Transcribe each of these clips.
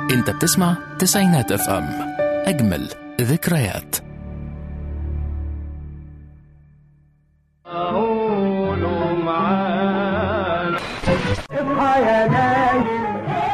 انت بتسمع تسعينات اف ام اجمل ذكريات قولوا معانا اصحى يا نايم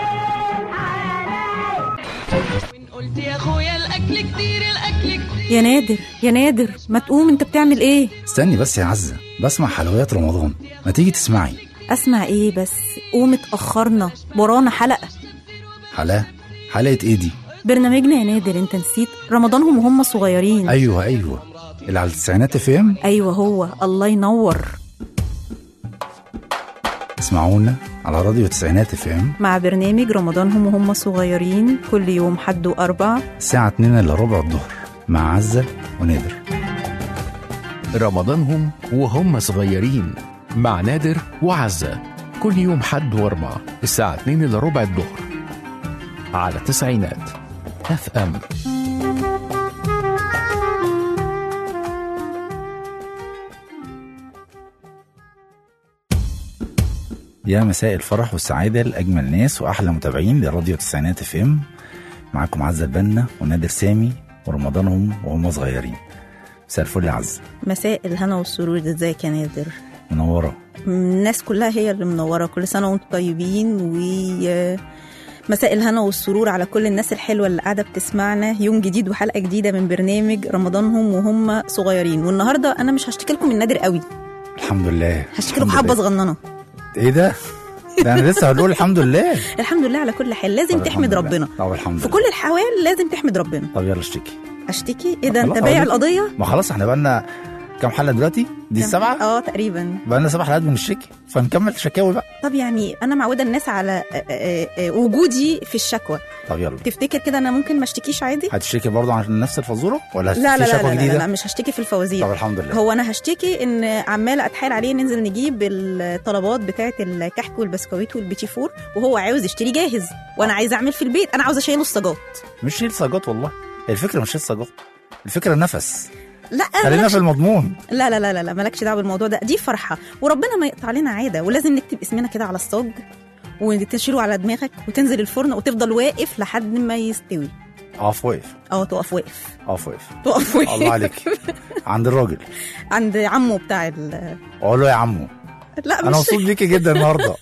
قلت يا اخويا الاكل كتير الاكل كتير يا نادر يا نادر ما تقوم انت بتعمل ايه استني بس يا عزة بسمع حلويات رمضان ما تيجي تسمعي اسمع ايه بس قوم اتاخرنا ورانا حلقه حلقة حلقة ايه دي برنامجنا يا نادر انت نسيت رمضانهم وهم صغيرين ايوه ايوه اللي على التسعينات اف ام ايوه هو الله ينور اسمعونا على راديو تسعينات اف ام مع برنامج رمضانهم وهم صغيرين كل يوم حد واربع الساعة 2 الا ربع الظهر مع عزة ونادر رمضانهم وهم صغيرين مع نادر وعزة كل يوم حد واربع الساعة 2 الا ربع الظهر على تسعينات اف ام يا مساء الفرح والسعادة لأجمل ناس وأحلى متابعين لراديو تسعينات اف ام معاكم عزة البنا ونادر سامي ورمضانهم وهم صغيرين مساء الفل يا عزة مساء الهنا والسرور ازيك يا نادر منورة الناس كلها هي اللي منوره كل سنه وانتم طيبين و مساء الهنا والسرور على كل الناس الحلوه اللي قاعده بتسمعنا يوم جديد وحلقه جديده من برنامج رمضانهم وهم صغيرين والنهارده انا مش هشتكي لكم من نادر قوي الحمد لله هشتكي لكم الحمد حبه لله. صغننه ايه ده؟ ده انا لسه هنقول الحمد لله الحمد لله على كل حال لازم طب تحمد الحمد لله. ربنا طب الحمد في لله كل الحوال لازم تحمد ربنا طب يلا اشتكي اشتكي ايه ده انت خلاص بايع أقول لك. القضيه ما خلاص احنا بقالنا كام حلقه دلوقتي؟ دي كم- السبعه؟ اه تقريبا بقالنا سبع حلقات بنشتكي فنكمل شكاوي بقى طب يعني انا معوده الناس على آه، آه، آه، وجودي في الشكوى طب يلا تفتكر كده انا ممكن ما اشتكيش عادي هتشتكي برضه عن نفس الفزوره ولا هتشتكي لا لا لا, شكوى لا, لا, جديده؟ لا مش هشتكي في الفوازير طب الحمد لله هو انا هشتكي ان عماله اتحايل عليه ننزل نجيب الطلبات بتاعه الكحك والبسكويت والبيتي فور وهو عاوز يشتري جاهز وانا عايزه اعمل في البيت انا عاوزه اشيله الصاجات مش شيل صاجات والله الفكره مش شيل صاجات الفكره النفس لا خلينا مالكش- في المضمون لا لا لا لا, لا مالكش دعوه بالموضوع ده دي فرحه وربنا ما يقطع علينا عاده ولازم نكتب اسمنا كده على الصاج وتشيله على دماغك وتنزل الفرن وتفضل واقف لحد ما يستوي اقف واقف اه تقف واقف اقف واقف تقف واقف الله عليك عند الراجل عند عمه بتاع ال... اقول له يا عمو لا انا مش مبسوط بيكي جدا النهارده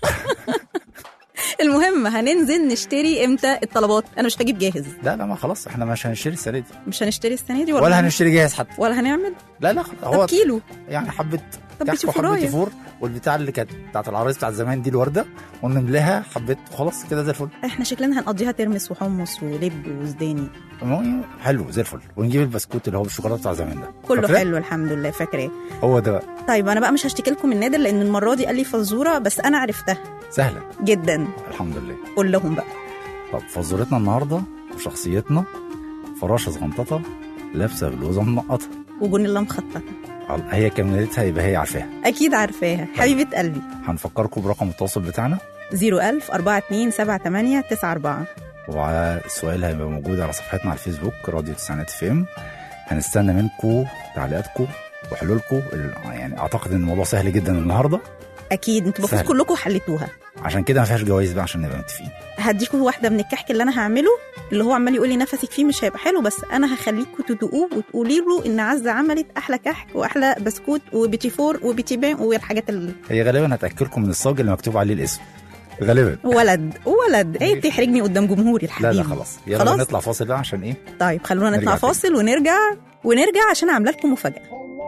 المهم هننزل نشتري امتى الطلبات انا مش هجيب جاهز لا لا ما خلاص احنا مش هنشتري السنه دي مش هنشتري السنه دي ولا, ولا هن- هنشتري جاهز حتى ولا هنعمل لا لا خلاص طب هو كيلو يعني حبه طب كحك بيتي وحبه فراية. فور والبتاع اللي كانت بتاعت العرايس بتاعت زمان دي الورده ونملاها حبه وخلاص كده زي الفل احنا شكلنا هنقضيها ترمس وحمص ولب وزداني المهم حلو زي الفل ونجيب البسكوت اللي هو بالشوكولاته بتاع زمان ده كله فاكراه؟ حلو الحمد لله فاكراه هو ده بقى طيب انا بقى مش هشتكي لكم من نادر لان المره دي قال لي فزوره بس انا عرفتها سهله جدا الحمد لله قول لهم بقى طب فزورتنا النهارده وشخصيتنا فراشه صغنططه لابسه بلوزه منقطه وجون مخططه هي كملتها يبقى هي عارفاها اكيد عارفاها حبيبه قلبي هنفكركم برقم التواصل بتاعنا 01000 42 78 94 والسؤال هيبقى موجود على صفحتنا على الفيسبوك راديو تسعينات اف ام هنستنى منكم تعليقاتكم وحلولكم ال- يعني اعتقد ان الموضوع سهل جدا النهارده اكيد انتوا المفروض سهل. كلكم حليتوها عشان كده ما فيهاش جوائز بقى عشان نبقى متفقين هديكوا واحده من الكحك اللي انا هعمله اللي هو عمال يقول لي نفسك فيه مش هيبقى حلو بس انا هخليكوا تدوقوه وتقولي له ان عزه عملت احلى كحك واحلى بسكوت وبيتي فور وبيتي بان والحاجات ال... هي غالبا هتاكلكم من الصاج اللي مكتوب عليه الاسم غالبا ولد ولد ايه تحرجني قدام جمهوري لا الحبيب لا خلاص يلا خلاص؟ نطلع فاصل بقى عشان ايه طيب خلونا نرجع نطلع تاني. فاصل ونرجع ونرجع عشان عامله لكم مفاجاه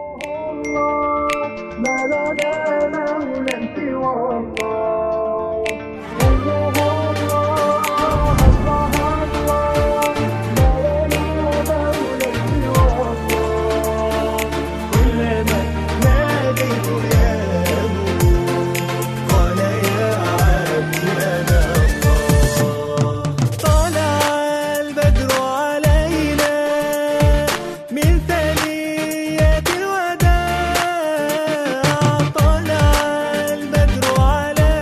طلع البدر علينا من ثنيات الوداع طلع البدر علينا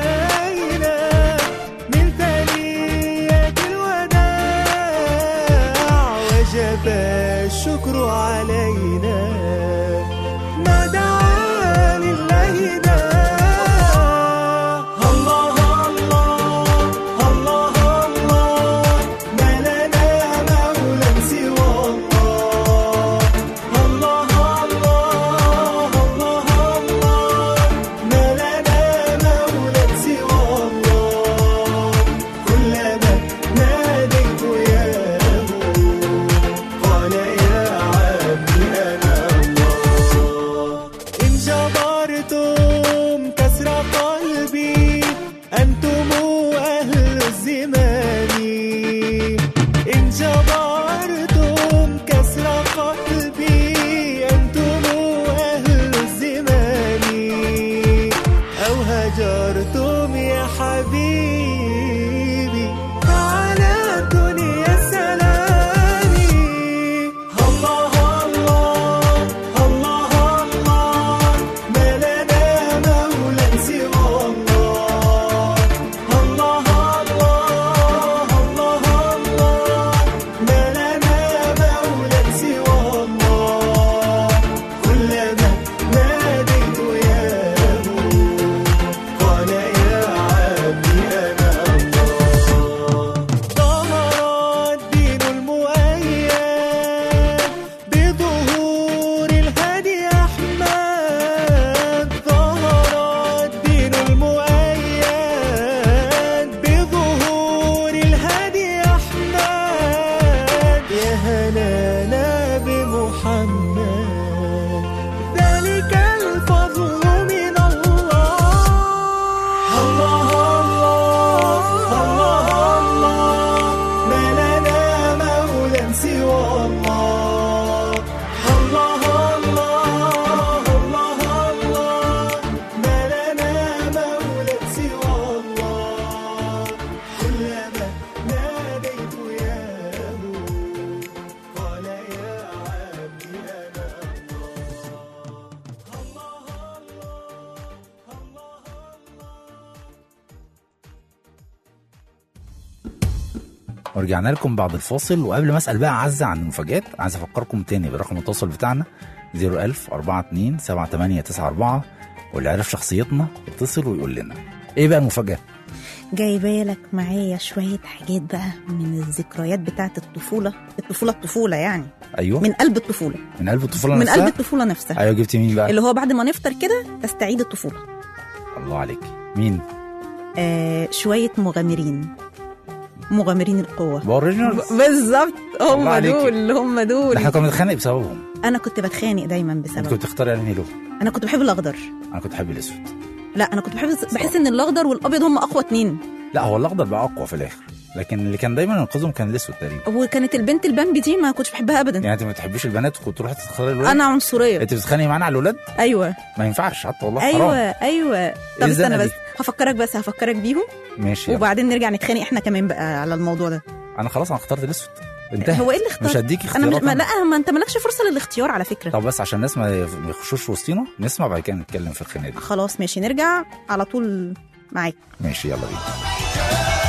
ورجعنا لكم بعد الفاصل وقبل ما اسال بقى عزه عن المفاجات عايز افكركم تاني برقم التواصل بتاعنا 01000 42 7894 واللي عرف شخصيتنا يتصل ويقول لنا ايه بقى المفاجاه؟ جايبه لك معايا شويه حاجات بقى من الذكريات بتاعه الطفوله الطفوله الطفوله يعني ايوه من قلب الطفوله من قلب الطفوله من نفسها قلب الطفوله نفسها ايوه جبتي مين بقى؟ اللي هو بعد ما نفطر كده تستعيد الطفوله الله عليك مين؟ آه شويه مغامرين مغامرين القوه اوريجينال بالظبط الله هم عليكي. دول هم دول احنا كنا بنتخانق بسببهم انا كنت بتخانق دايما انت بسبب كنت بتختاري انهي لون؟ انا كنت بحب الاخضر انا كنت بحب الاسود لا انا كنت بحب بحس ان الاخضر والابيض هم اقوى اتنين لا هو الاخضر بقى اقوى في الاخر لكن اللي كان دايما ينقذهم كان الاسود تقريبا وكانت البنت البامبي دي ما كنتش بحبها ابدا يعني انت ما بتحبيش البنات وكنت تروحي تختاري الولاد انا عنصريه انت بتتخانقي معانا على الولاد ايوه ما ينفعش حتى والله ايوه حرام ايوه طب إيه الزنقة استنى دي؟ بس هفكرك بس هفكرك بيهم ماشي يلا. وبعدين نرجع نتخانق احنا كمان بقى على الموضوع ده انا خلاص انا اخترت الاسود انتهى هو ايه اللي اختار مش هديكي انا مش اختيارات ما أنا. لا ما انت مالكش فرصه للاختيار على فكره طب بس عشان الناس ما ما يخشوش وسطينا نسمع بعد كده نتكلم في الخناقه دي خلاص ماشي نرجع على طول معاك ماشي يلا بينا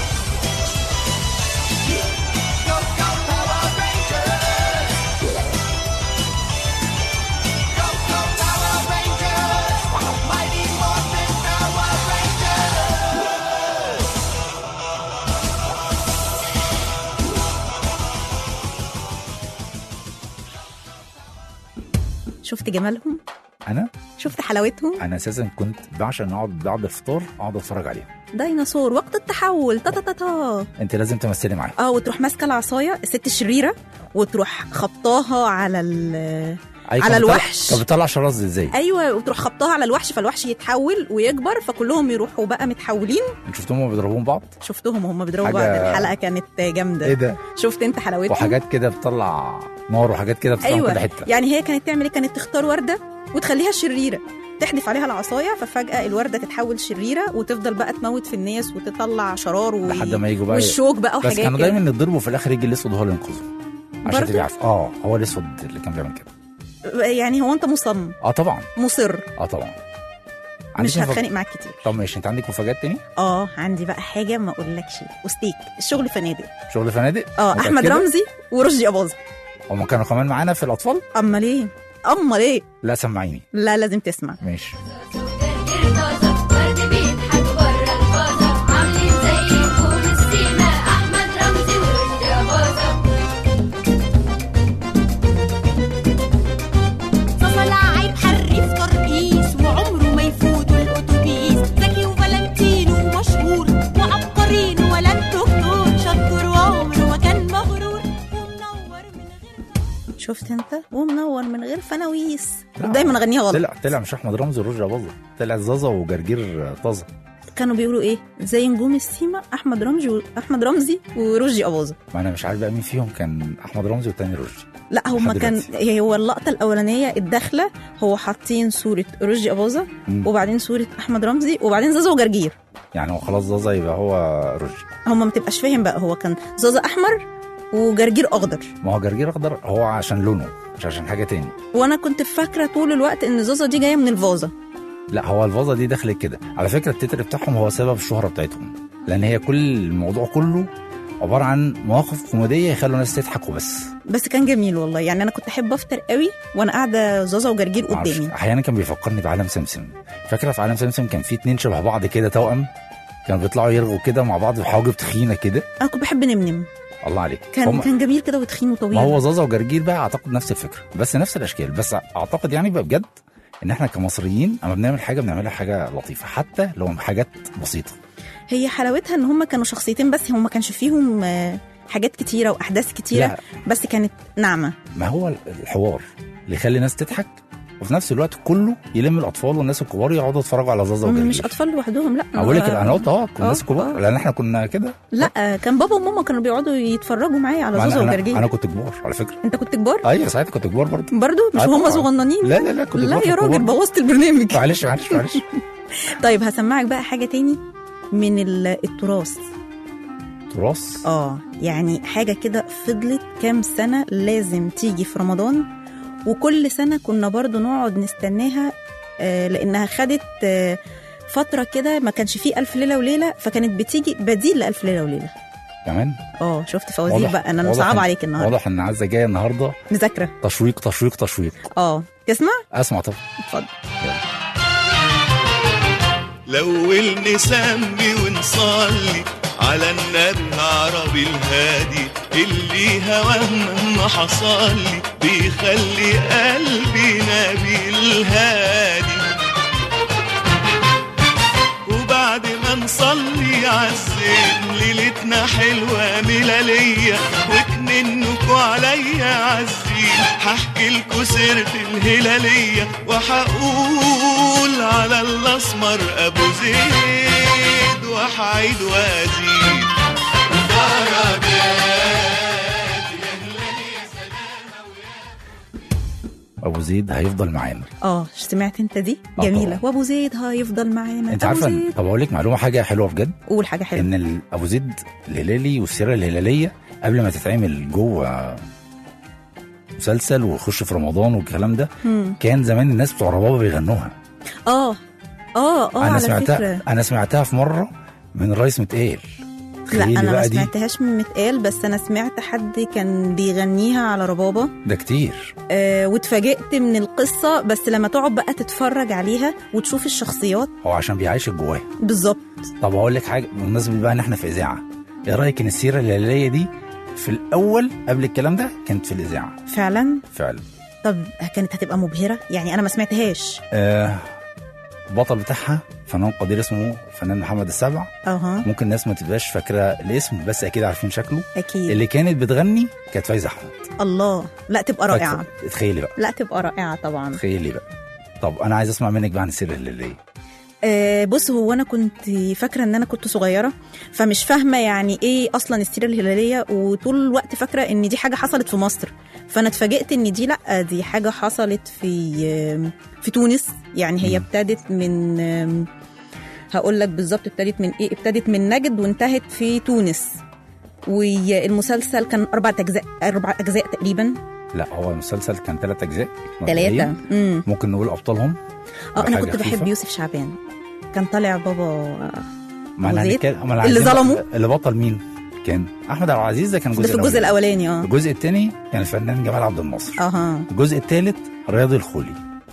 شفت جمالهم انا شفت حلاوتهم انا اساسا كنت بعشق ان اقعد بعد الفطار اقعد اتفرج عليهم ديناصور وقت التحول تا تا تا تا انت لازم تمثلي معايا اه وتروح ماسكه العصايه الست الشريره وتروح خبطاها على ال أي على كان بيطلع- الوحش. كان بيطلع شرز ازاي ايوه وتروح خبطاها على الوحش فالوحش يتحول ويكبر فكلهم يروحوا بقى متحولين انت شفتهم وهم بيضربون بعض شفتهم وهم بيضربوا حاجة- بعض الحلقه كانت جامده ايه ده شفت انت حلاوتهم وحاجات كده بتطلع نار وحاجات كده بتطلع ايوه كل حته يعني هي كانت تعمل ايه كانت تختار ورده وتخليها شريره تحدف عليها العصايه ففجاه الورده تتحول شريره وتفضل بقى تموت في الناس وتطلع شرار و... لحد ما يجوا بقى والشوك بقى بس وحاجات كانوا كده. دايما يضربوا في الاخر يجي الاسود هو اللي ينقذه عشان برضه؟ تبقي عارف اه هو الاسود اللي كان بيعمل كده يعني هو انت مصمم اه طبعا مصر اه طبعا مش عندك مفاجأة؟ هتخانق معاك كتير طب ماشي انت عندك مفاجات تاني اه عندي بقى حاجه ما اقولكش وستيك الشغل فنادق شغل فنادق اه متأكدة؟ احمد رمزي ورشدي اباظه هم كانوا كمان معانا في الاطفال امال ايه امال ايه لا سمعيني لا لازم تسمع ماشي ورد بيضحك بره الفازة عاملين زي نجوم السيما أحمد رمزي ورشدي أباظة صفا لعيب حريف ترقيص وعمره ما يفوت الاتوبيس ذكي وفالنتينو ومشهور وعبقرين ولا الدكتور شطور وعمره ما كان مغرور ومنور من غير شفت انت ومنور من غير فناويس لا. دايما اغنيها غلط طلع طلع مش احمد رمزي ورشدي اباظه طلع زازا وجرجير طازه كانوا بيقولوا ايه زي نجوم السيما احمد رمزي و... احمد رمزي ورشدي اباظه ما انا مش عارف بقى مين فيهم كان احمد رمزي والتاني رشدي لا هما لحد كان دلوقتي. هي هو اللقطه الاولانيه الداخله هو حاطين صوره رشدي اباظه مم. وبعدين صوره احمد رمزي وبعدين زازا وجرجير يعني هو خلاص زازا يبقى هو رشدي هما ما تبقاش فاهم بقى هو كان زازا احمر وجرجير اخضر ما هو جرجير اخضر هو عشان لونه مش عشان حاجه تاني وانا كنت فاكره طول الوقت ان زازا دي جايه من الفازه لا هو الفازه دي دخلت كده على فكره التتر بتاعهم هو سبب الشهره بتاعتهم لان هي كل الموضوع كله عباره عن مواقف كوميديه يخلوا الناس تضحك وبس بس كان جميل والله يعني انا كنت احب افطر قوي وانا قاعده زازا وجرجير معرفش. قدامي احيانا كان بيفكرني بعالم سمسم فاكره في عالم سمسم كان في اتنين شبه بعض كده توأم كانوا بيطلعوا يرغوا كده مع بعض بحواجب تخينه كده انا كنت بحب نمنم الله عليك كان هم- كان جميل كده وتخين وطويل ما هو زازا وجرجير بقى اعتقد نفس الفكره بس نفس الاشكال بس اعتقد يعني بقى بجد ان احنا كمصريين اما بنعمل حاجه بنعملها حاجه لطيفه حتى لو حاجات بسيطه هي حلاوتها ان هم كانوا شخصيتين بس هم ما كانش فيهم آه، حاجات كتيره واحداث كتيره لا. بس كانت ناعمه ما هو الحوار اللي يخلي الناس تضحك وفي نفس الوقت كله يلم الاطفال والناس الكبار يقعدوا يتفرجوا على زازا وجرجير مش اطفال لوحدهم لا اقول لك آه، انا قلت اه الناس آه، الكبار آه. لان احنا كنا كده لا آه، كان بابا وماما كانوا بيقعدوا يتفرجوا معايا على ما زازا انا انا, وجرجير أنا كنت كبار على فكره انت كنت كبار ايوه ساعتها كنت كبار برضه برضو مش آه، هم طبعاً. صغننين لا لا لا كنت لا كبار في يا راجل الكبار. بوظت البرنامج معلش معلش معلش طيب هسمعك بقى حاجه تاني من ال- التراث تراث اه يعني حاجه كده فضلت كام سنه لازم تيجي في رمضان وكل سنه كنا برضو نقعد نستناها آه لانها خدت آه فتره كده ما كانش فيه الف ليله وليله فكانت بتيجي بديل لالف ليله وليله كمان اه شفت فوازير بقى انا واضح مصعب إن- عليك النهارده واضح ان عزه جايه النهارده مذاكره تشويق تشويق تشويق اه تسمع اسمع طب اتفضل الأول نسمي ونصلي على النبي العربي الهادي اللي هواه مهما حصلي بيخلي قلبي نبي الهادي وبعد ما نصلي عالزين ليلتنا حلوة ملالية وكمنكوا عليا عزين هحكي لكوا سيرة الهلالية وهقول على الأسمر أبو زيد وهعيد وأزيد ابو زيد هيفضل معانا اه سمعت انت دي آه جميله طبعا. وابو زيد هيفضل معانا انت أبو عارفه زيد. طب اقول لك معلومه حاجه حلوه بجد قول حاجه حلوه ان ال- ابو زيد الهلالي والسيره الهلاليه قبل ما تتعمل جوه مسلسل ويخش في رمضان والكلام ده مم. كان زمان الناس بتوع ربابه بيغنوها اه اه اه انا على سمعتها فكره انا سمعتها في مره من الرئيس متقال لا تخيلي انا ما بقى دي سمعتهاش من متقال بس انا سمعت حد كان بيغنيها على ربابه ده كتير آه واتفاجئت من القصه بس لما تقعد بقى تتفرج عليها وتشوف الشخصيات هو عشان بيعيشك جواها بالظبط طب اقول لك حاجه بمناسبه بقى ان احنا في اذاعه ايه رايك ان السيره الهلاليه دي في الاول قبل الكلام ده كانت في الاذاعه فعلا فعلا طب كانت هتبقى مبهره يعني انا ما سمعتهاش آه البطل بتاعها فنان قدير اسمه فنان محمد السبع اها ممكن الناس ما تبقاش فاكره الاسم بس اكيد عارفين شكله اكيد اللي كانت بتغني كانت فايزه احمد الله لا تبقى رائعه فاكرة؟ تخيلي بقى لا تبقى رائعه طبعا تخيلي بقى طب انا عايز اسمع منك بقى عن السيره الهلاليه آه بص هو انا كنت فاكره ان انا كنت صغيره فمش فاهمه يعني ايه اصلا السيره الهلاليه وطول الوقت فاكره ان دي حاجه حصلت في مصر فانا اتفاجئت ان دي لا دي حاجه حصلت في آم، في تونس يعني هي مم. ابتدت من آم، هقول لك بالظبط ابتدت من ايه ابتدت من نجد وانتهت في تونس والمسلسل كان اربع اجزاء اربع اجزاء تقريبا لا هو المسلسل كان ثلاث اجزاء ثلاثه مبدئياً. امم ممكن نقول ابطالهم اه انا حاجة كنت بحب خفيفة. يوسف شعبان كان طالع بابا ما أنا أبو زيد؟ هنتكلم- ما أنا اللي عايزين- ظلمه؟ اللي بطل مين كان احمد عبد العزيز ده كان الجزء ده في الجزء الاولاني اه الجزء الثاني كان الفنان جمال عبد الناصر اها الجزء الثالث رياض الخولي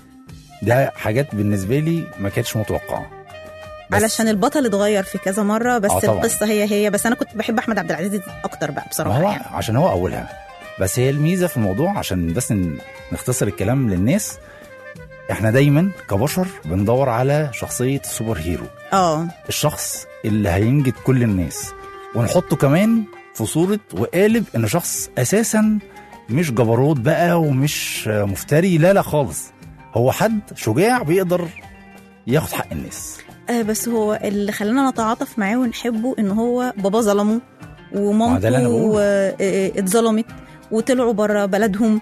ده حاجات بالنسبه لي ما كانتش متوقعه بس علشان البطل اتغير في كذا مره بس آه طبعاً. القصه هي هي بس انا كنت بحب احمد عبد العزيز اكتر بقى ما بصراحه هو يعني. عشان هو اولها بس هي الميزه في الموضوع عشان بس ن- نختصر الكلام للناس احنا دايما كبشر بندور على شخصيه السوبر هيرو اه الشخص اللي هينجد كل الناس ونحطه كمان في صورة وقالب انه شخص اساسا مش جبروت بقى ومش مفتري لا لا خالص هو حد شجاع بيقدر ياخد حق الناس آه، بس هو اللي خلانا نتعاطف معاه ونحبه ان هو بابا ظلمه ما ده اللي أنا ومامته بقوله. آه، آه، اتظلمت وطلعوا بره بلدهم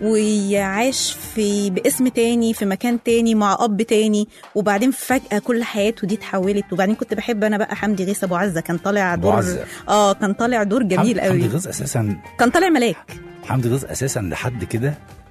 وعاش في باسم تاني في مكان تاني مع اب تاني وبعدين فجاه كل حياته دي اتحولت وبعدين كنت بحب انا بقى حمدي غيث ابو عزه كان طالع أبو دور عزة. اه كان طالع دور جميل حمدي قوي غيث اساسا كان طالع ملاك حمدي غيث اساسا لحد كده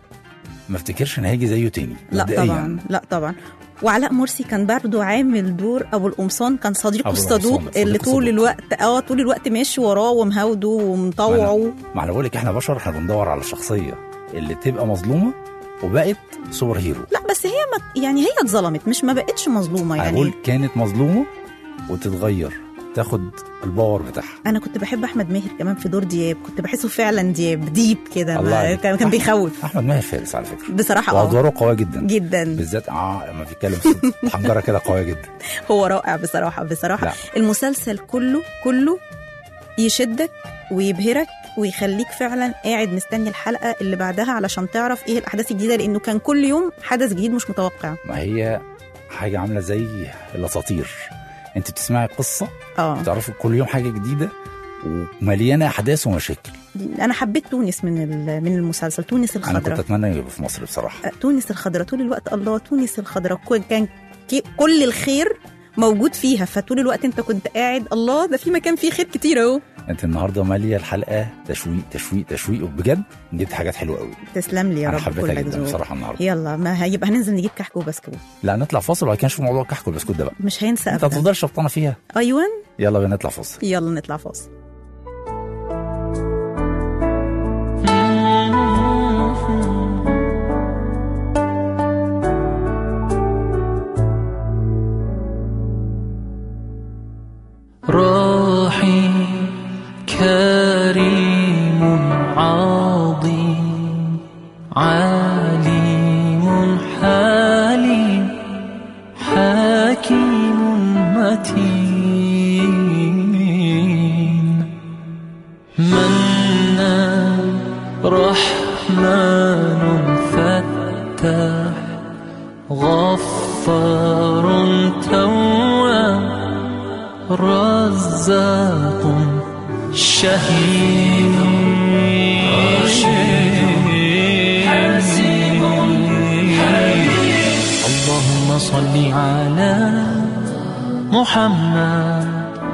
ما افتكرش ان هيجي زيه تاني لا مبدئياً. طبعا لا طبعا وعلاء مرسي كان برضه عامل دور ابو القمصان كان صديقه أبو الصدوق القمصان، صديق اللي طول الصدوق. الوقت اه طول الوقت ماشي وراه ومهاوده ومطوعه ما انا بقول لك احنا بشر احنا بندور على الشخصيه اللي تبقى مظلومه وبقت سوبر هيرو لا بس هي ما يعني هي اتظلمت مش ما بقتش مظلومه انا بقول يعني كانت مظلومه وتتغير تاخد الباور بتاعها انا كنت بحب احمد ماهر كمان في دور دياب كنت بحسه فعلا دياب ديب كده الله ما- عليك. كان كان بيخوف احمد ماهر فارس على فكره بصراحه اه وادواره قويه جدا جدا بالذات اه لما بيتكلم صوت حنجره كده قويه جدا هو رائع بصراحه بصراحه لا. المسلسل كله كله يشدك ويبهرك ويخليك فعلا قاعد مستني الحلقه اللي بعدها علشان تعرف ايه الاحداث الجديده لانه كان كل يوم حدث جديد مش متوقع ما هي حاجه عامله زي الاساطير انت بتسمعي قصه اه تعرفي كل يوم حاجه جديده ومليانه احداث ومشاكل انا حبيت تونس من ال- من المسلسل تونس انا كنت الخضراء اتمنى يبقى في مصر بصراحه آه، تونس الخضراء طول الوقت الله تونس الخضراء كل- كان كي- كل الخير موجود فيها فطول الوقت انت كنت قاعد الله ده في مكان فيه خير كتير اهو انت النهارده ماليه الحلقه تشويق تشويق تشويق وبجد جبت حاجات حلوه قوي تسلم لي يا انا رب حبيتها كلك جدا ذوق. بصراحه النهارده يلا ما هيبقى هننزل نجيب كحك وبسكوت لا نطلع فاصل وبعد كده نشوف موضوع الكحك والبسكوت ده بقى مش هينسى انت ابدا هتفضل شبطانه فيها ايوه يلا بينا نطلع فاصل يلا نطلع فاصل رحمن فتاح غفار تواب رزاق شهيد اللهم صل على محمد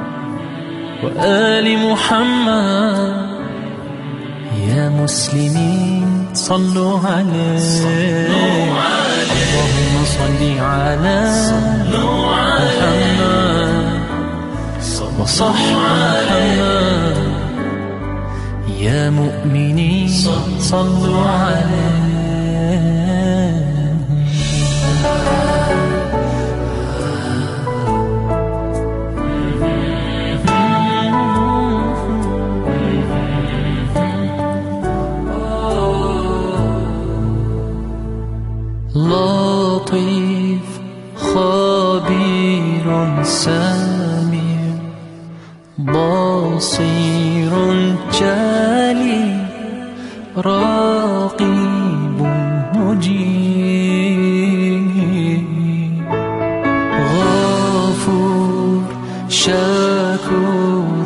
وآل محمد يا مسلمين صلوا عليه اللهم صل على محمد وصح محمد يا مؤمنين صلوا عليه لطيف خبير سميع بصير جليل رقيب مجيب غفور شكور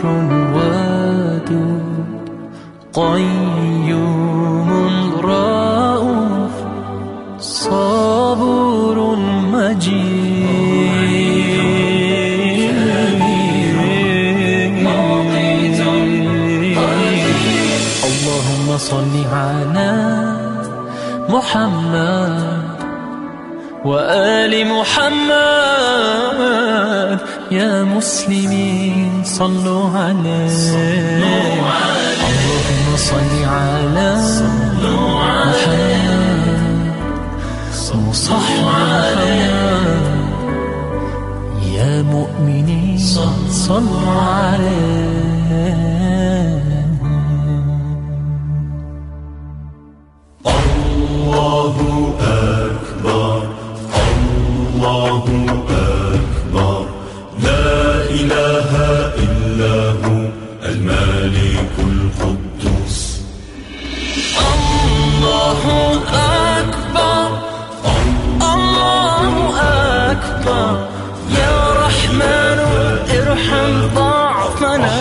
ودود قيوم رؤوف صبور مجيد اللهم صل على محمد وآل محمد يا مسلمين صلوا عليه اللهم صل على محمد وصح محمد يا مؤمنين صلوا عليه الله أكبر الله أكبر يا رحمن ارحم ضعفنا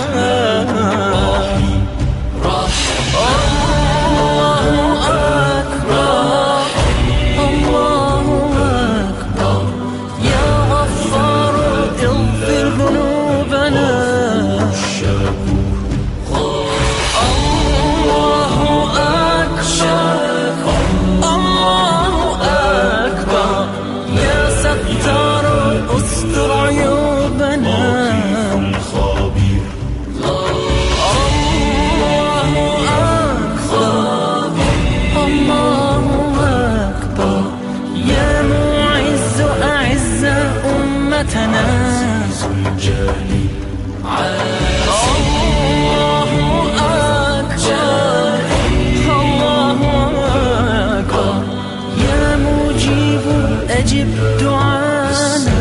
الله أكبر الله أكبر يا غفار اغفر ذنوبنا الله أكبر الله أكبر يا ستار استر عيوبنا الله أكبر الله أكبر يا معز أعز أمتنا الله أكبر الله أكبر يا مجيب أجب دعانا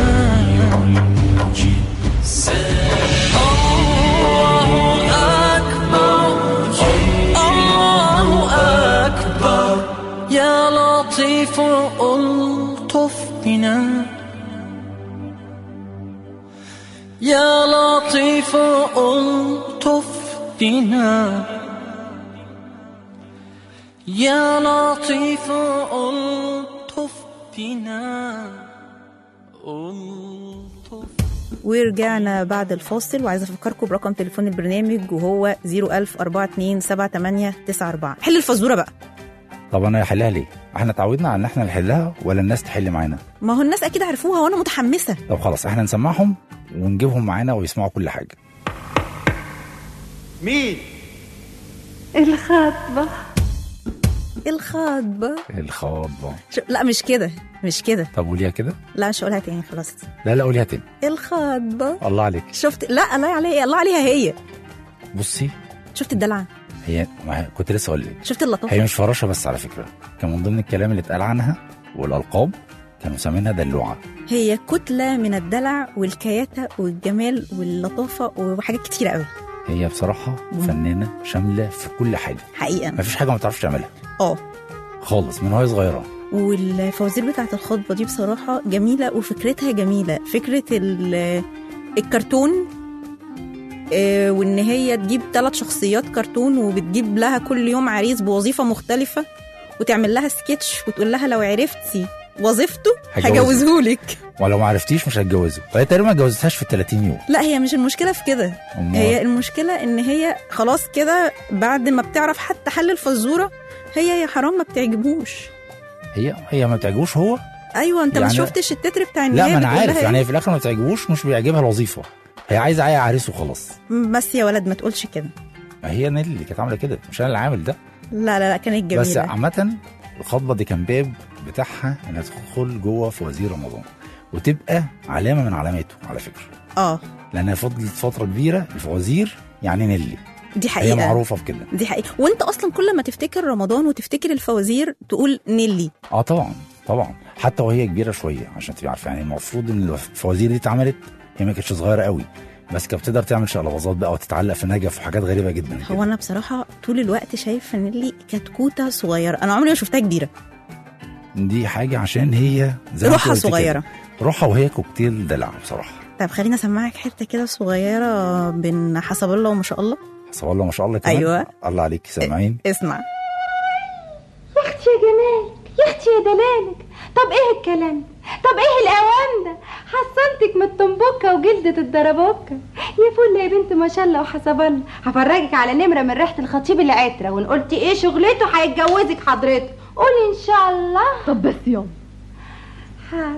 الله أكبر الله أكبر يا لطيف ألطف بنا يا لطيف ألطف بنا يا لطيف ألطف بنا ألطف ورجعنا بعد الفاصل وعايزه افكركم برقم تليفون البرنامج وهو 010427894 حل الفزوره بقى طب انا هحلها ليه؟ احنا اتعودنا على ان احنا نحلها ولا الناس تحل معانا ما هو الناس اكيد عرفوها وانا متحمسه طب خلاص احنا نسمعهم ونجيبهم معانا ويسمعوا كل حاجه مين الخطبه الخطبه الخاطبه شو... لا مش كده مش كده طب قوليها كده لا مش هقولها تاني خلاص لا لا قوليها تاني الخطبه الله عليك شفت لا الله عليها الله عليها هي بصي شفت الدلع هي ما كنت لسه اقول لك شفت اللطافه هي مش فراشه بس على فكره كان من ضمن الكلام اللي اتقال عنها والالقاب كانوا مسمينها دلوعه هي كتلة من الدلع والكياتة والجمال واللطافة وحاجات كتيرة قوي هي بصراحه فنانه شامله في كل حاجه حقيقه مفيش حاجه ما بتعرفش تعملها اه خالص من وهي صغيره والفوازير بتاعت الخطبة دي بصراحة جميلة وفكرتها جميلة فكرة ال- الكرتون آه، وان هي تجيب ثلاث شخصيات كرتون وبتجيب لها كل يوم عريس بوظيفة مختلفة وتعمل لها سكتش وتقول لها لو عرفتي وظيفته هجوزك. هجوزهولك ولو ما عرفتيش مش هتجوزه فهي تقريبا ما اتجوزتهاش في 30 يوم لا هي مش المشكلة في كده أمال. هي المشكلة ان هي خلاص كده بعد ما بتعرف حتى حل الفزورة هي يا حرام ما بتعجبوش هي هي ما بتعجبوش هو ايوه انت ما يعني- شفتش التتر بتاع لا النهاية ما انا بتقول عارف لها يعني إيه؟ هي في الاخر ما بتعجبوش مش بيعجبها الوظيفه هي عايزه عيا عريس وخلاص بس يا ولد ما تقولش كده ما هي نيلي اللي كانت عامله كده مش انا اللي عامل ده لا لا لا كانت جميلة بس عامه الخطبه دي كان باب بتاعها انها تدخل جوه فوازير رمضان وتبقى علامه من علاماته على فكره اه لانها فضلت فتره كبيره الفوازير يعني نيلي دي هي حقيقة معروفه بكده دي حقيقة وانت اصلا كل ما تفتكر رمضان وتفتكر الفوازير تقول نيلي اه طبعا طبعا حتى وهي كبيره شويه عشان تبقى عارفه يعني المفروض ان الفوازير دي اتعملت هي ما كانتش صغيره قوي بس كانت بتقدر تعمل شقلباظات بقى وتتعلق في نجف وحاجات غريبه جدا كده. هو انا بصراحة طول الوقت شايفة نيلي كتكوتة صغيرة انا عمري ما شفتها كبيرة دي حاجه عشان هي زي ما انت روحها قلت كده. صغيرة روحها وهي كوكتيل دلع بصراحه طب خليني اسمعك حتة كده صغيرة بين حسب الله وما شاء الله حسب الله ما شاء الله كمان أيوة. الله عليك سامعين اسمع يا اختي يا جمالك يا اختي يا دلالك طب ايه الكلام ده؟ طب ايه الاوان ده حصنتك من الطنبوكه وجلدة الدربوكه يا فل يا بنت ما شاء الله وحسب الله هفرجك على نمره من ريحه الخطيب العتره وان قلت ايه شغلته هيتجوزك حضرتك قولي ان شاء الله طب بس يوم حاضر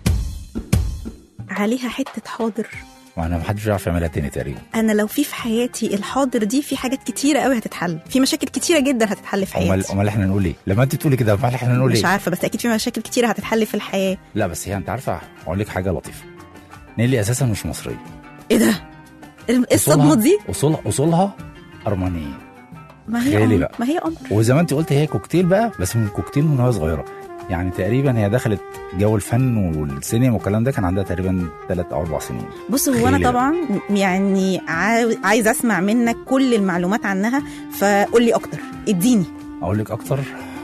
عليها حتة حاضر وانا ما حدش بيعرف يعملها تاني تقريبا انا لو في في حياتي الحاضر دي في حاجات كتيرة قوي هتتحل في مشاكل كتيرة جدا هتتحل في امال حياتي امال احنا نقول ايه لما انت تقولي كده امال احنا نقول مش ايه عارفة بس اكيد في مشاكل كتيرة هتتحل في الحياة لا بس هي انت عارفه اقول لك حاجه لطيفه نيلي اساسا مش مصريه ايه ده الم- إيه الصدمة أصولها- دي اصولها اصولها ارمنيه ما هي تخيلي أمر. بقى. ما هي امر وزي ما انت قلت هي كوكتيل بقى بس من كوكتيل من وهي صغيره يعني تقريبا هي دخلت جو الفن والسينما والكلام ده كان عندها تقريبا ثلاث او اربع سنين بص هو انا تخيلي بقى. طبعا يعني عاو- عايز اسمع منك كل المعلومات عنها فقول لي اكتر اديني اقول لك اكتر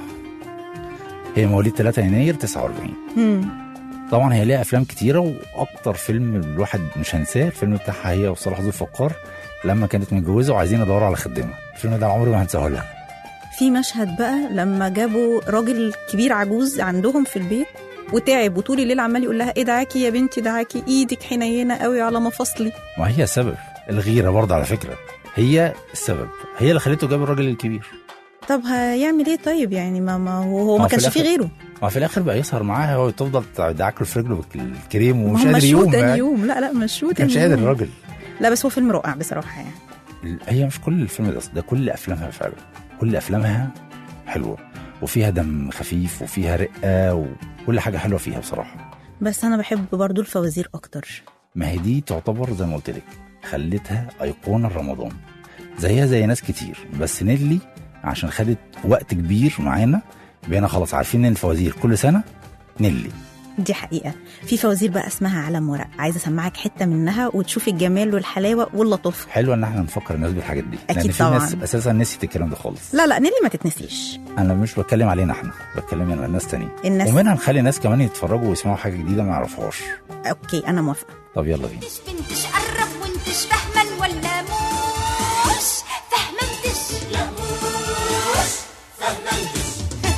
هي مواليد 3 يناير 49 مم. طبعا هي ليها افلام كتيره واكتر فيلم الواحد مش هنساه الفيلم بتاعها هي وصلاح ذو الفقار لما كانت متجوزه وعايزين يدوروا على خدامه الفيلم ده عمري ما هنساه لها في مشهد بقى لما جابوا راجل كبير عجوز عندهم في البيت وتعب وطول الليل عمال يقول لها ادعاكي يا بنتي دعاكي ايدك حنينه قوي على مفاصلي ما هي السبب الغيره برضه على فكره هي السبب هي اللي خليته جاب الراجل الكبير طب هيعمل ايه طيب يعني ما ما هو هو ما في كانش فيه الآخر- غيره ما في الاخر بقى يسهر معاها وتفضل تدعك له في رجله بالكريم ومش ما هو قادر مشوه يقوم تاني يعني. يوم لا لا مشوه ما تاني كانش قادر يوم. الراجل لا بس هو فيلم رائع بصراحه يعني هي مش كل الفيلم ده ده كل افلامها فعلا كل افلامها حلوه وفيها دم خفيف وفيها رقه وكل حاجه حلوه فيها بصراحه بس انا بحب برضو الفوازير اكتر ما هي دي تعتبر زي ما قلت لك خلتها ايقونه رمضان زيها زي ناس كتير بس نيلي عشان خدت وقت كبير معانا بقينا خلاص عارفين ان الفوازير كل سنه نيلي دي حقيقة في فوازير بقى اسمها علم ورق عايزة اسمعك حتة منها وتشوف الجمال والحلاوة واللطف حلوه ان احنا نفكر الناس بالحاجات دي أكيد لان في طبعاً. ناس اساسا نسيت الكلام ده خالص لا لا نيلي ما تتنسيش انا مش بتكلم علينا احنا بتكلم على الناس تانية الناس ومنها نخلي ناس كمان يتفرجوا ويسمعوا حاجه جديده ما يعرفوهاش اوكي انا موافقة طب يلا بينا انتش بنتش قرب وانتش فاهما ولا موش فهمنتش لا موش فهمنتش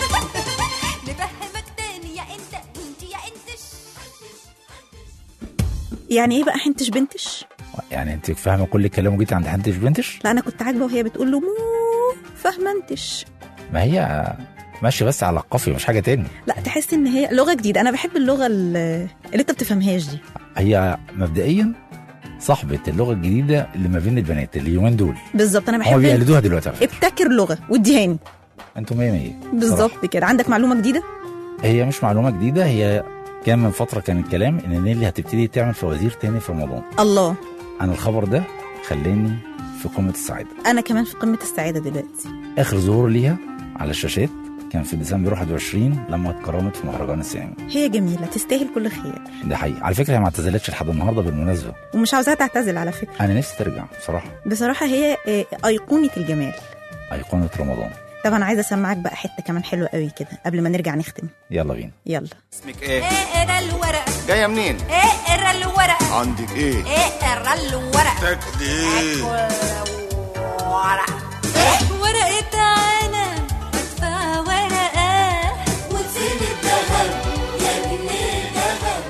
نفهمك تاني يا انت وانت يا انتش يعني ايه بقى حنتش بنتش يعني انت فاهمه كل الكلام وجيتي عند حد بنتش لا انا كنت عاجبة وهي بتقول له مو فهمنتش ما هي ماشيه بس على القافيه مش حاجه تاني لا تحس ان هي لغة جديدة انا بحب اللغة اللي اللي انت بتفهمهاش دي هي مبدئيا صاحبه اللغه الجديده اللي ما بين البنات اليومين دول بالظبط انا هم بحب بيقلدوها دلوقتي على فكره ابتكر لغة واديهاني انتوا 100 100 بالظبط كده عندك معلومة جديدة هي مش معلومه جديده هي كان من فتره كان الكلام ان نيلي هتبتدي تعمل فوازير تاني في رمضان الله انا الخبر ده خلاني في قمه السعاده انا كمان في قمة السعادة دلوقتي اخر ظهور ليها على الشاشات كان في ديسمبر 21 لما اتكرمت في مهرجان السينما هي جميله تستاهل كل خير ده حقيقي على فكره هي ما اعتزلتش لحد النهارده بالمناسبه ومش عاوزاها تعتزل على فكره انا نفسي ترجع بصراحه بصراحه هي آه، ايقونه الجمال ايقونه رمضان طب انا عايزه اسمعك بقى حته كمان حلوه قوي كده قبل ما نرجع نختم يلا بينا يلا اسمك ايه؟ اقرا الورقة جاية منين؟ اقرا الورقة عندك ايه؟ اقرا الورقة تاكد ايه؟ ورقة ورقة عنب ادفع ورقة وتسيب الذهب يا ابن الذهب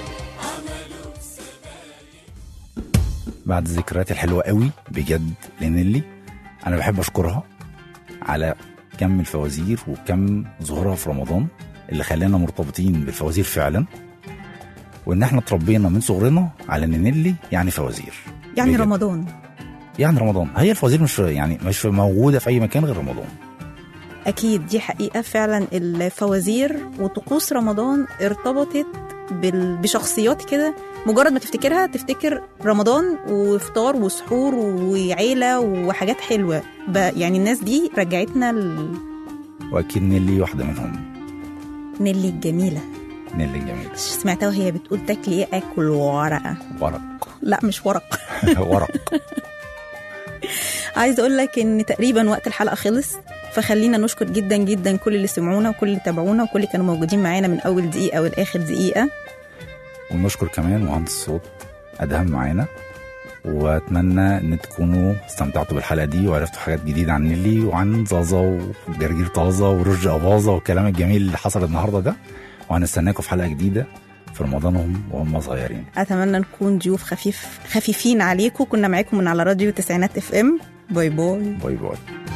بعد الذكريات الحلوه قوي بجد لنيلي انا بحب اشكرها على كم الفوازير وكم ظهورها في رمضان اللي خلانا مرتبطين بالفوازير فعلا وان احنا اتربينا من صغرنا على ان نيلي يعني فوازير يعني بجد. رمضان يعني رمضان هي الفوازير مش يعني مش موجوده في اي مكان غير رمضان اكيد دي حقيقه فعلا الفوازير وطقوس رمضان ارتبطت بال... بشخصيات كده مجرد ما تفتكرها تفتكر رمضان وفطار وسحور وعيله وحاجات حلوه ب... يعني الناس دي رجعتنا ل... واكيد نيلي واحده منهم نيلي الجميله نيلي الجميله سمعتها وهي بتقول تاكلي ايه اكل ورقه ورق لا مش ورق ورق عايزه اقول لك ان تقريبا وقت الحلقه خلص فخلينا نشكر جدا جدا كل اللي سمعونا وكل اللي تابعونا وكل اللي كانوا موجودين معانا من اول دقيقه والاخر دقيقه ونشكر كمان مهندس الصوت ادهم معانا واتمنى ان تكونوا استمتعتوا بالحلقه دي وعرفتوا حاجات جديده عن نيلي وعن زازا وجرجير طازه ورشدي اباظه والكلام الجميل اللي حصل النهارده ده وهنستناكم في حلقه جديده في رمضانهم وهم صغيرين اتمنى نكون ضيوف خفيف خفيفين عليكم كنا معاكم من على راديو تسعينات اف ام باي باي باي باي